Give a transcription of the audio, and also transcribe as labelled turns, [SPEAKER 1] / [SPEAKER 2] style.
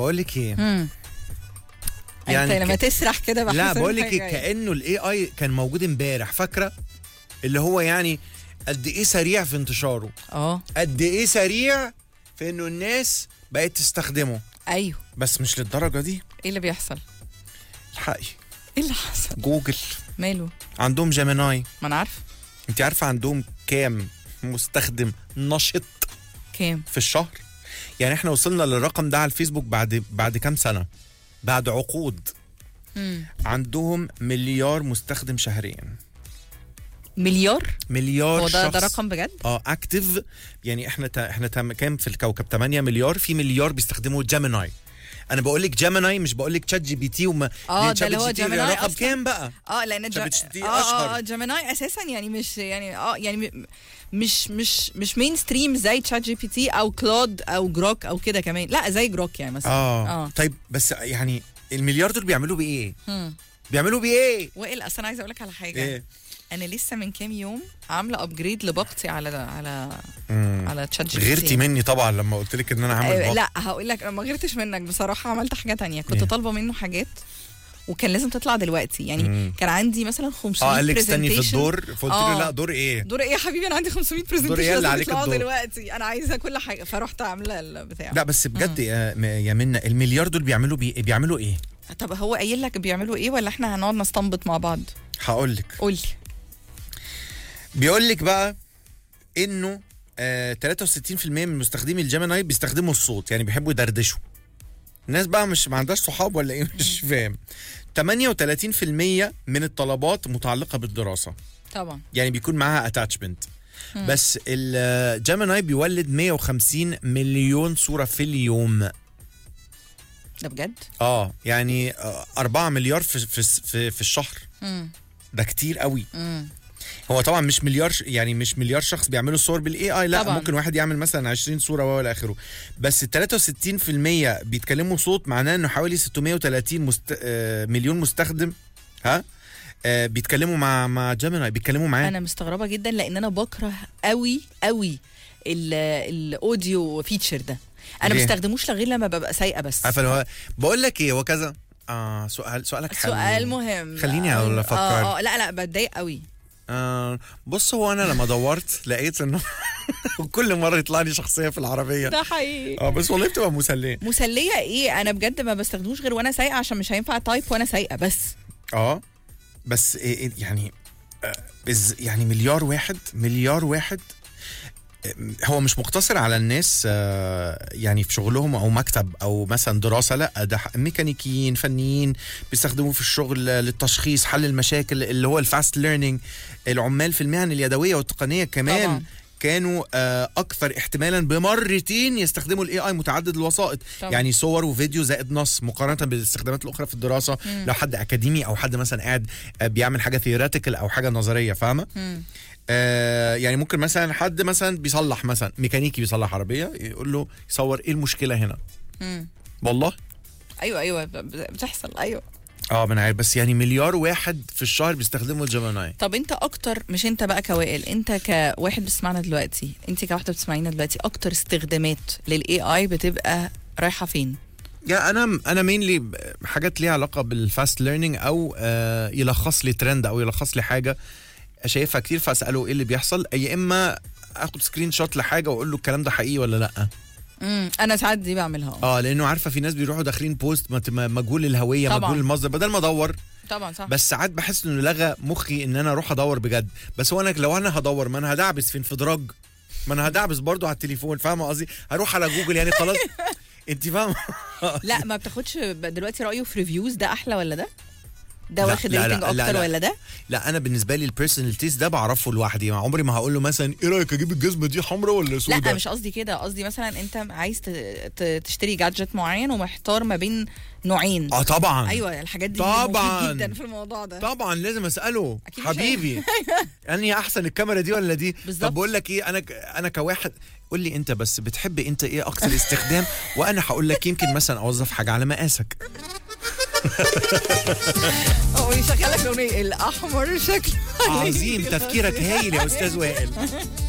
[SPEAKER 1] بقول لك ايه
[SPEAKER 2] امم
[SPEAKER 1] يعني
[SPEAKER 2] انت لما
[SPEAKER 1] ك-
[SPEAKER 2] تسرح كده بحس
[SPEAKER 1] لا
[SPEAKER 2] إن
[SPEAKER 1] بقول لك
[SPEAKER 2] حاجة
[SPEAKER 1] إيه، كانه الاي اي كان موجود امبارح فاكره اللي هو يعني قد ايه سريع في انتشاره
[SPEAKER 2] اه
[SPEAKER 1] قد ايه سريع في انه الناس بقت تستخدمه
[SPEAKER 2] ايوه
[SPEAKER 1] بس مش للدرجه دي
[SPEAKER 2] ايه اللي بيحصل
[SPEAKER 1] الحقي
[SPEAKER 2] ايه اللي حصل
[SPEAKER 1] جوجل
[SPEAKER 2] ماله
[SPEAKER 1] عندهم جيميناي
[SPEAKER 2] ما انا عارفه
[SPEAKER 1] انت عارفه عندهم كام مستخدم نشط
[SPEAKER 2] كام
[SPEAKER 1] في الشهر يعني احنا وصلنا للرقم ده على الفيسبوك بعد بعد كام سنه بعد عقود
[SPEAKER 2] مم.
[SPEAKER 1] عندهم مليار مستخدم شهريا
[SPEAKER 2] مليار
[SPEAKER 1] مليار
[SPEAKER 2] هو ده
[SPEAKER 1] شخص
[SPEAKER 2] ده رقم بجد
[SPEAKER 1] اه اكتف يعني احنا تا احنا تا كام في الكوكب 8 مليار في مليار بيستخدموا جيميناي انا بقول لك جيميناي مش بقول لك تشات جي بي تي وما
[SPEAKER 2] اه،
[SPEAKER 1] لأن
[SPEAKER 2] ده
[SPEAKER 1] شات
[SPEAKER 2] اللي هو
[SPEAKER 1] جي بي تي
[SPEAKER 2] جيميناي
[SPEAKER 1] رقم
[SPEAKER 2] أصلاً.
[SPEAKER 1] كام بقى
[SPEAKER 2] اه لان جا...
[SPEAKER 1] ChatGPT
[SPEAKER 2] اه اه
[SPEAKER 1] أشهر.
[SPEAKER 2] اه جيميناي اساسا يعني مش يعني اه يعني م- مش مش مش مين ستريم زي تشات جي بي تي او كلود او جروك او كده كمان لا زي جروك يعني مثلا
[SPEAKER 1] اه,
[SPEAKER 2] اه.
[SPEAKER 1] طيب بس يعني المليار دول بيعملوا بيه ايه
[SPEAKER 2] مم.
[SPEAKER 1] بيعملوا بيه ايه
[SPEAKER 2] وائل اصل انا عايزه اقول لك على حاجه
[SPEAKER 1] ايه
[SPEAKER 2] انا لسه من كام يوم عامله ابجريد لباقتي على على
[SPEAKER 1] مم.
[SPEAKER 2] على تشات جي بي تي
[SPEAKER 1] غيرتي مني طبعا لما قلت لك ان انا هعمل
[SPEAKER 2] آه
[SPEAKER 1] بط.
[SPEAKER 2] لا هقول لك ما غيرتش منك بصراحه عملت حاجه تانية كنت
[SPEAKER 1] إيه؟
[SPEAKER 2] طالبه منه حاجات وكان لازم تطلع دلوقتي يعني
[SPEAKER 1] مم.
[SPEAKER 2] كان عندي مثلا 500
[SPEAKER 1] اه قال لك استني في
[SPEAKER 2] presentation.
[SPEAKER 1] الدور فقلت له
[SPEAKER 2] آه.
[SPEAKER 1] لا دور ايه
[SPEAKER 2] دور ايه يا حبيبي انا عندي 500 برزنتيشن
[SPEAKER 1] دور إيه اللي عليك
[SPEAKER 2] يطلعوا
[SPEAKER 1] الدور؟
[SPEAKER 2] دلوقتي انا عايزه كل حاجه فرحت عامله البتاع
[SPEAKER 1] لا بس بجد يا م- يا منى المليار دول بيعملوا بيه بيعملوا ايه
[SPEAKER 2] طب هو قايل لك بيعملوا ايه ولا احنا هنقعد نستنبط مع بعض
[SPEAKER 1] هقول لك
[SPEAKER 2] قول لي
[SPEAKER 1] بيقول لك بقى انه آه 63% من مستخدمي الجيميناي بيستخدموا الصوت يعني بيحبوا يدردشوا الناس بقى مش ما عندهاش صحاب ولا ايه مش فاهم 38% من الطلبات متعلقه بالدراسه
[SPEAKER 2] طبعا
[SPEAKER 1] يعني بيكون معاها اتاتشمنت بس الجيميناي بيولد 150 مليون صوره في اليوم
[SPEAKER 2] ده بجد
[SPEAKER 1] اه يعني آه 4 مليار في في في, في الشهر
[SPEAKER 2] امم
[SPEAKER 1] ده كتير قوي
[SPEAKER 2] امم
[SPEAKER 1] هو طبعا مش مليار ش- يعني مش مليار شخص بيعملوا الصور بالاي اي لا
[SPEAKER 2] طبعاً.
[SPEAKER 1] ممكن واحد يعمل مثلا 20 صوره والى اخره بس 63% بيتكلموا صوت معناه انه حوالي 630 مست... آه، مليون مستخدم ها آه، بيتكلموا مع مع جيميناي بيتكلموا معاه
[SPEAKER 2] انا مستغربه جدا لان انا بكره قوي قوي ال- الاوديو فيتشر ده انا
[SPEAKER 1] ليه؟
[SPEAKER 2] ما بستخدموش غير لما ببقى سايقه بس
[SPEAKER 1] عارفه اللي هو بقول لك ايه وكذا اه سؤال سؤالك حلو
[SPEAKER 2] سؤال مهم
[SPEAKER 1] خليني أقول أفكر.
[SPEAKER 2] اه اه لا لا بتضايق قوي
[SPEAKER 1] آه بص هو انا لما دورت لقيت انه كل مره يطلع لي شخصيه في العربيه
[SPEAKER 2] ده حقيقي
[SPEAKER 1] اه بس والله بتبقى مسليه
[SPEAKER 2] مسليه ايه انا بجد ما بستخدموش غير وانا سايقه عشان مش هينفع تايب وانا سايقه بس
[SPEAKER 1] اه بس إيه إيه يعني آه، بز يعني مليار واحد مليار واحد آه، هو مش مقتصر على الناس آه، يعني في شغلهم او مكتب او مثلا دراسه لا ده ح- ميكانيكيين فنيين بيستخدموه في الشغل آه، للتشخيص حل المشاكل اللي هو الفاست ليرنينج العمال في المهن اليدويه والتقنيه كمان
[SPEAKER 2] طبعاً.
[SPEAKER 1] طبعا. كانوا آه، اكثر احتمالا بمرتين يستخدموا الاي اي متعدد الوسائط
[SPEAKER 2] طبعاً.
[SPEAKER 1] يعني صور وفيديو زائد نص مقارنه بالاستخدامات الاخرى في الدراسه لو حد اكاديمي او حد مثلا قاعد آه، بيعمل حاجه ثيوريتيكال او حاجه نظريه فاهمه
[SPEAKER 2] مم.
[SPEAKER 1] آه يعني ممكن مثلا حد مثلا بيصلح مثلا ميكانيكي بيصلح عربيه يقول له يصور ايه المشكله هنا
[SPEAKER 2] مم.
[SPEAKER 1] والله
[SPEAKER 2] ايوه ايوه ب- ب- بتحصل ايوه
[SPEAKER 1] اه ما انا عارف بس يعني مليار واحد في الشهر بيستخدموا الجيميناي
[SPEAKER 2] طب انت اكتر مش انت بقى كوائل انت كواحد بتسمعنا دلوقتي انت كواحده بتسمعينا دلوقتي اكتر استخدامات للاي اي بتبقى رايحه فين
[SPEAKER 1] يا انا انا مينلي حاجات ليها علاقه بالفاست ليرنينج او آه يلخص لي ترند او يلخص لي حاجه شايفها كتير فاساله ايه اللي بيحصل يا اما اخد سكرين شوت لحاجه واقول له الكلام ده حقيقي ولا لا
[SPEAKER 2] امم انا ساعات دي بعملها
[SPEAKER 1] اه لانه عارفه في ناس بيروحوا داخلين بوست مت- مجهول الهويه
[SPEAKER 2] طبعاً.
[SPEAKER 1] مجهول المصدر بدل ما ادور
[SPEAKER 2] طبعا صح
[SPEAKER 1] بس ساعات بحس انه لغى مخي ان انا اروح ادور بجد بس هو انا لو انا هدور ما انا هدعبس في انفدراج ما انا هدعبس برضو على التليفون فاهمه قصدي هروح على جوجل يعني خلاص انت فاهمه
[SPEAKER 2] لا ما بتاخدش دلوقتي رايه في ريفيوز ده احلى ولا ده ده
[SPEAKER 1] لا،
[SPEAKER 2] واخد
[SPEAKER 1] لا، لا،
[SPEAKER 2] ريتنج
[SPEAKER 1] لا،
[SPEAKER 2] اكتر
[SPEAKER 1] لا.
[SPEAKER 2] ولا ده
[SPEAKER 1] لا انا بالنسبه لي البيرسونال تيست ده بعرفه لوحدي ما عمري ما هقول له مثلا ايه رايك اجيب الجزمه دي حمراء ولا
[SPEAKER 2] لا
[SPEAKER 1] سوداء
[SPEAKER 2] مش قصدي كده قصدي مثلا انت عايز ت- ت- تشتري جادجت معين ومحتار ما بين نوعين
[SPEAKER 1] اه طبعا
[SPEAKER 2] ايوه الحاجات دي
[SPEAKER 1] طبعاً.
[SPEAKER 2] مفيد جدا في الموضوع ده
[SPEAKER 1] طبعا لازم اساله
[SPEAKER 2] أكيد مش
[SPEAKER 1] حبيبي انهي احسن الكاميرا دي ولا دي
[SPEAKER 2] بالظبط.
[SPEAKER 1] طب بقول لك ايه انا ك- انا كواحد قول لي انت بس بتحب انت ايه اكتر استخدام وانا هقول لك يمكن مثلا اوظف حاجه على مقاسك
[SPEAKER 2] هو يشغلك الاغنيه الاحمر شكله
[SPEAKER 1] عظيم تفكيرك هايل يا استاذ وائل